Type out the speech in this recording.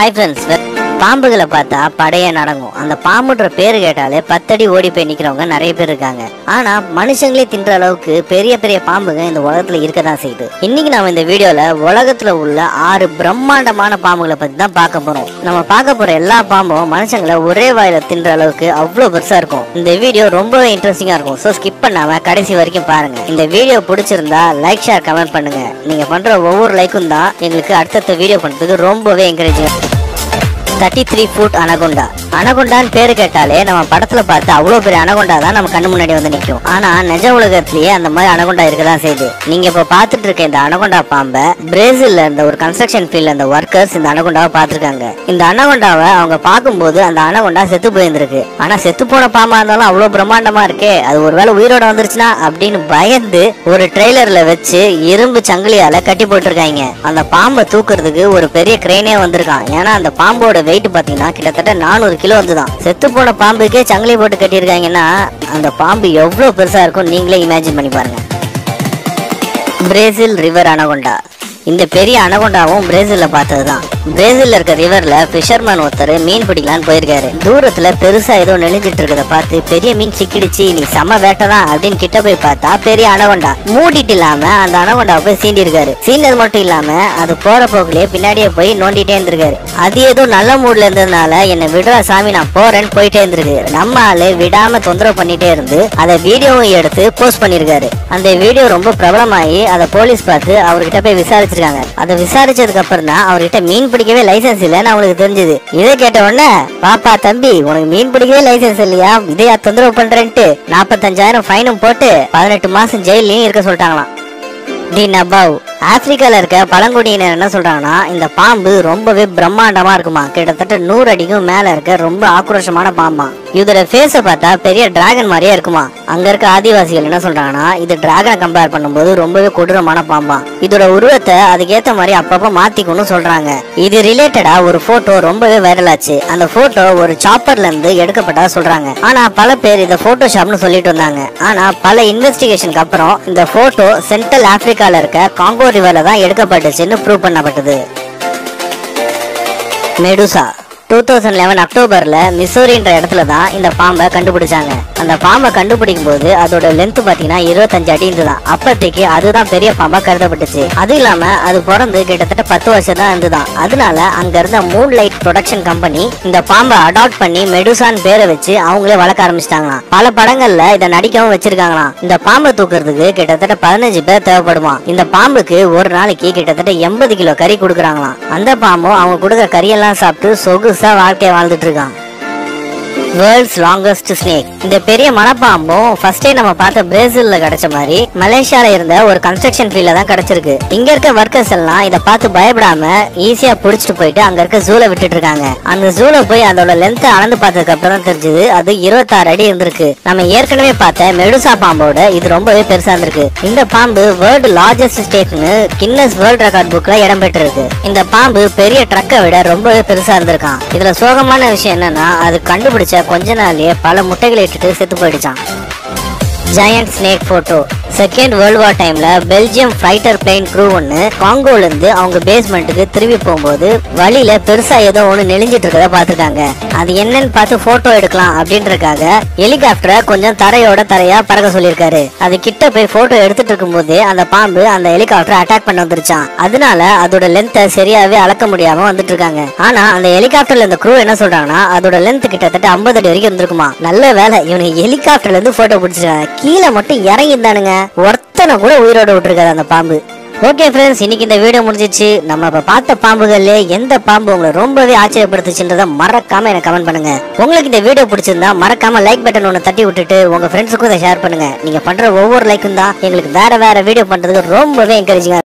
hi friends பாம்புகளை பார்த்தா படைய நடங்கும் அந்த பாம்புன்ற பேரு கேட்டாலே பத்தடி ஓடி போய் நிக்கிறவங்க நிறைய பேர் இருக்காங்க ஆனா மனுஷங்களே தின்ற அளவுக்கு பெரிய பெரிய பாம்புங்க இந்த உலகத்துல இருக்க தான் செய்யுது இன்னைக்கு நாம இந்த வீடியோல உலகத்துல உள்ள ஆறு பிரம்மாண்டமான பாம்புகளை பத்தி தான் பார்க்க போறோம் நம்ம பார்க்க போற எல்லா பாம்பும் மனுஷங்களை ஒரே வாயில தின்ற அளவுக்கு அவ்வளவு பெருசா இருக்கும் இந்த வீடியோ ரொம்பவே இன்ட்ரெஸ்டிங்கா இருக்கும் ஸோ ஸ்கிப் பண்ணாம கடைசி வரைக்கும் பாருங்க இந்த வீடியோ பிடிச்சிருந்தா லைக் ஷேர் கமெண்ட் பண்ணுங்க நீங்க பண்ற ஒவ்வொரு லைக்கும் தான் எங்களுக்கு அடுத்தடுத்த வீடியோ பண்றதுக்கு ரொம்பவே encouraging thirty three foot anaconda அனகொண்டான்னு பேரு கேட்டாலே நம்ம படத்துல பார்த்து அவ்வளோ பெரிய அனகொண்டா தான் நம்ம கண்ணு முன்னாடி வந்து நிற்கும் ஆனா நிஜ உலகத்திலேயே அந்த மாதிரி அனகொண்டா இருக்கதான் செய்யுது நீங்க இப்ப பார்த்துட்டு இருக்க இந்த அனகொண்டா பாம்பை பிரேசில்ல இருந்த ஒரு கன்ஸ்ட்ரக்ஷன் ஃபீல்ட்ல இந்த ஒர்க்கர்ஸ் இந்த அனகொண்டாவை பார்த்திருக்காங்க இந்த அனகொண்டாவை அவங்க பார்க்கும்போது அந்த அனகொண்டா செத்து போயிருந்திருக்கு ஆனா செத்து போன பாம்பா இருந்தாலும் அவ்வளோ பிரம்மாண்டமா இருக்கே அது ஒருவேளை உயிரோட வந்துருச்சுன்னா அப்படின்னு பயந்து ஒரு ட்ரெய்லர்ல வச்சு இரும்பு சங்கிலியால கட்டி போட்டிருக்காங்க அந்த பாம்பை தூக்குறதுக்கு ஒரு பெரிய கிரெயினே வந்திருக்கான் ஏன்னா அந்த பாம்போட வெயிட் பாத்தீங்கன்னா கிட்டத்தட்ட நானூறு கிலோ வந்துதான் செத்து போன பாம்புக்கே சங்கிலி போட்டு கட்டியிருக்காங்கன்னா அந்த பாம்பு எவ்வளவு பெருசா இருக்கும் நீங்களே இமேஜின் பண்ணி பாருங்க பிரேசில் ரிவர் அனகொண்டா இந்த பெரிய அனகொண்டாவும் பிரேசில்ல பார்த்ததுதான் பிரேசில்ல இருக்க ரிவர்ல ஃபிஷர்மேன் ஒருத்தர் மீன் பிடிக்கலான்னு போயிருக்காரு தூரத்துல பெருசா ஏதோ நெளிஞ்சிட்டு இருக்கத பார்த்து பெரிய மீன் சிக்கிடுச்சு நீ செம வேட்டதான் அப்படின்னு கிட்ட போய் பார்த்தா பெரிய அனகொண்டா மூடிட்டு இல்லாம அந்த அனகொண்டாவை போய் சீண்டி இருக்காரு சீண்டது மட்டும் இல்லாம அது போற போக்குலயே பின்னாடியே போய் நோண்டிட்டே இருந்திருக்காரு அது ஏதோ நல்ல மூட்ல இருந்ததுனால என்ன விடுறா சாமி நான் போறேன்னு போயிட்டே இருந்திருக்கு நம்ம ஆளு விடாம தொந்தரவு பண்ணிட்டே இருந்து அதை வீடியோவும் எடுத்து போஸ்ட் பண்ணிருக்காரு அந்த வீடியோ ரொம்ப பிரபலமாயி அதை போலீஸ் பார்த்து அவர்கிட்ட போய் விசாரிச்சிருக்காங்க அதை விசாரிச்சதுக்கு அப்புறம் தான் அவர்கிட்ட மீன் பிடிக்கவே லைசென்ஸ் இல்லைன்னு அவங்களுக்கு தெரிஞ்சது இதை கேட்ட உடனே பாப்பா தம்பி உனக்கு மீன் பிடிக்கவே லைசென்ஸ் இல்லையா இதையா தொந்தரவு பண்றேன்ட்டு நாற்பத்தஞ்சாயிரம் ஃபைனும் போட்டு பதினெட்டு மாசம் ஜெயிலையும் இருக்க சொல்லிட்டாங்களாம் தி நபாவ் ஆப்பிரிக்கால இருக்க பழங்குடியினர் என்ன சொல்றாங்கன்னா இந்த பாம்பு ரொம்பவே பிரம்மாண்டமா இருக்குமா கிட்டத்தட்ட நூறு அடிக்கும் மேல இருக்க ரொம்ப ஆக்ரோஷமான பாம்பா இதோட ஃபேஸ பார்த்தா பெரிய டிராகன் மாதிரியே இருக்குமா அங்க இருக்க ஆதிவாசிகள் என்ன சொல்றாங்கன்னா இது டிராகனை கம்பேர் பண்ணும்போது ரொம்பவே கொடூரமான பாம்பா இதோட உருவத்தை அதுக்கேத்த மாதிரி அப்பப்ப மாத்திக்கணும்னு சொல்றாங்க இது ரிலேட்டடா ஒரு போட்டோ ரொம்பவே வைரல் ஆச்சு அந்த போட்டோ ஒரு சாப்பர்ல இருந்து எடுக்கப்பட்டதா சொல்றாங்க ஆனா பல பேர் இதை போட்டோஷாப்னு சொல்லிட்டு வந்தாங்க ஆனா பல இன்வெஸ்டிகேஷனுக்கு அப்புறம் இந்த போட்டோ சென்ட்ரல் ஆப்பிரிக்கால இருக்க காங்கோ ரிவர்ல தான் எடுக்கப்பட்டுச்சுன்னு ப்ரூவ் பண்ணப்பட்டது மெடுசா டூ தௌசண்ட் லெவன் அக்டோபர்ல மிசோரின்ற இடத்துல தான் இந்த பாம்பை கண்டுபிடிச்சாங்க அந்த பாம்பை கண்டுபிடிக்கும் போது அதோட லென்த் பாத்தீங்கன்னா இருபத்தஞ்சு அடி இருந்துதான் அப்போதைக்கு அதுதான் பெரிய பாம்பா கருதப்பட்டுச்சு அது இல்லாம அது பிறந்து கிட்டத்தட்ட பத்து வருஷம் தான் இருந்துதான் அதனால அங்க இருந்த மூன் லைட் ப்ரொடக்ஷன் கம்பெனி இந்த பாம்பை அடாப்ட் பண்ணி மெடுசான் பேரை வச்சு அவங்களே வளர்க்க ஆரம்பிச்சிட்டாங்களாம் பல படங்கள்ல இதை நடிக்கவும் வச்சிருக்காங்களாம் இந்த பாம்பை தூக்குறதுக்கு கிட்டத்தட்ட பதினஞ்சு பேர் தேவைப்படுமா இந்த பாம்புக்கு ஒரு நாளைக்கு கிட்டத்தட்ட எண்பது கிலோ கறி கொடுக்குறாங்களாம் அந்த பாம்பும் அவங்க கொடுக்குற கறியெல்லாம் சாப்பிட்டு சொகுசா வாழ்க்கையை வாழ்ந்துட்டு இருக்கான் வேர்ல்ட்ஸ் லாங்கஸ்ட் ஸ்னேக் இந்த பெரிய மலைப்பாம்பும் ஃபர்ஸ்டே நம்ம பார்த்த பிரேசில்ல கிடைச்ச மாதிரி மலேசியால இருந்த ஒரு கன்ஸ்ட்ரக்ஷன் ஃபீல்ட்ல தான் கிடைச்சிருக்கு இங்க இருக்க ஒர்க்கர்ஸ் எல்லாம் இதை பார்த்து பயப்படாம ஈஸியா புடிச்சிட்டு போயிட்டு அங்க இருக்க ஜூல விட்டுட்டு இருக்காங்க அந்த ஜூல போய் அதோட லென்த் அளந்து பார்த்ததுக்கு அப்புறம் தான் தெரிஞ்சது அது இருபத்தாறு அடி இருந்திருக்கு நம்ம ஏற்கனவே பார்த்த மெடுசா பாம்போட இது ரொம்பவே பெருசா இருந்திருக்கு இந்த பாம்பு வேர்ல்டு லார்ஜஸ்ட் ஸ்டேட்னு கின்னஸ் வேர்ல்ட் ரெக்கார்ட் புக்ல இடம் பெற்றிருக்கு இந்த பாம்பு பெரிய ட்ரக்கை விட ரொம்பவே பெருசா இருந்திருக்கான் இதுல சோகமான விஷயம் என்னன்னா அது கண்டுபிடிச்ச கொஞ்ச நாள்லயே பல முட்டைகளை இட்டுட்டு செத்து போயிடுச்சான் giant snake photo second world war டைம்ல பெல்ஜியம் ஃபைட்டர் பிளேன் க்ரூ ஒன்று காங்கோல இருந்து அவங்க பேஸ்மெண்ட்டுக்கு திரும்பி போகும்போது வழியில பெருசா ஏதோ ஒன்று நெளிஞ்சிட்டு இருக்கத பார்த்துருக்காங்க அது என்னன்னு பார்த்து போட்டோ எடுக்கலாம் அப்படின்றக்காக ஹெலிகாப்டரை கொஞ்சம் தரையோட தரையா பறக்க சொல்லியிருக்காரு அது கிட்ட போய் போட்டோ எடுத்துட்டு இருக்கும்போது அந்த பாம்பு அந்த ஹெலிகாப்டரை அட்டாக் பண்ண வந்துருச்சான் அதனால அதோட லென்த்தை சரியாவே அளக்க முடியாம வந்துட்டு இருக்காங்க ஆனா அந்த ஹெலிகாப்டர்ல இந்த க்ரூ என்ன சொல்றாங்கன்னா அதோட லென்த் கிட்டத்தட்ட 50 அடி வரைக்கும் இருந்திருக்குமா நல்ல வேலை இவனுக்கு ஹெலிகாப்டர்ல இருந்து போட்டோ பிடிச்சிருக்காங்க கீழே மட்டும் இறங்கியிருந்தானுங்க ஒருத்தனை கூட உயிரோட விட்டுருக்காது அந்த பாம்பு ஓகே ஃப்ரெண்ட்ஸ் இன்னைக்கு இந்த வீடியோ முடிஞ்சிச்சு நம்ம இப்ப பார்த்த பாம்புகள்ல எந்த பாம்பு உங்களை ரொம்பவே ஆச்சரியப்படுத்துச்சுன்றத மறக்காம எனக்கு கமெண்ட் பண்ணுங்க உங்களுக்கு இந்த வீடியோ பிடிச்சிருந்தா மறக்காம லைக் பட்டன் ஒன்று தட்டி விட்டுட்டு உங்க ஃப்ரெண்ட்ஸுக்கும் இதை ஷேர் பண்ணுங்க நீங்க பண்ற ஒவ்வொரு லைக்கும் தான் எங்களுக்கு வேற வேற வீடியோ பண்றதுக்கு ரொம்பவே என்கரேஜிங்கா